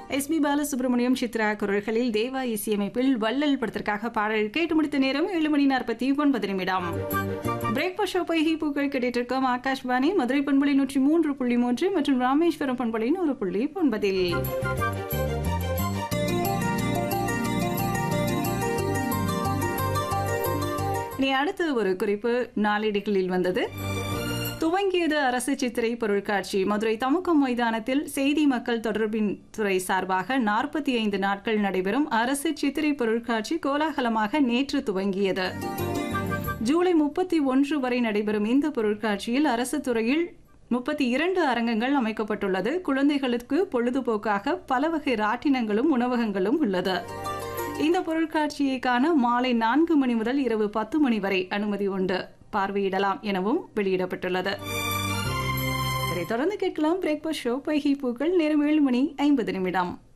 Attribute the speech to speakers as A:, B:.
A: S B Balasubramaniam Chitra குரல்களில் தேவா இசையமைப்பில் வள்ளல் படத்திற்காக பாடல் கேட்டு முடித்த நேரம் ஏழு மணி நாற்பத்தி ஒன்பது நிமிடம் பிரேக்ஃபாஸ்ட் ஷோ பைகி பூக்கள் கேட்டிருக்கோம் ஆகாஷ்வாணி மதுரை பண்பலை நூற்றி மூன்று புள்ளி மூன்று மற்றும் ராமேஸ்வரம் பண்பலை நூறு புள்ளி ஒன்பதில் இனி அடுத்து ஒரு குறிப்பு நாளிடுகளில் வந்தது துவங்கியது அரசு சித்திரை பொருட்காட்சி மதுரை தமுக்கம் மைதானத்தில் செய்தி மக்கள் தொடர்பின் துறை சார்பாக நாற்பத்தி ஐந்து நாட்கள் நடைபெறும் அரசு சித்திரை பொருட்காட்சி கோலாகலமாக நேற்று துவங்கியது ஜூலை முப்பத்தி ஒன்று வரை நடைபெறும் இந்த பொருட்காட்சியில் அரசு துறையில் முப்பத்தி இரண்டு அரங்கங்கள் அமைக்கப்பட்டுள்ளது குழந்தைகளுக்கு பொழுதுபோக்காக பல வகை ராட்டினங்களும் உணவகங்களும் உள்ளது இந்த பொருட்காட்சியை காண மாலை நான்கு மணி முதல் இரவு பத்து மணி வரை அனுமதி உண்டு பார்வையிடலாம் எனவும் வெளியிடப்பட்டுள்ளது இதை தொடர்ந்து கேட்கலாம் பிரேக்ஃபாஸ்ட் ஷோ பைகி பூக்கள் நேரம் ஏழு மணி ஐம்பது நிமிடம்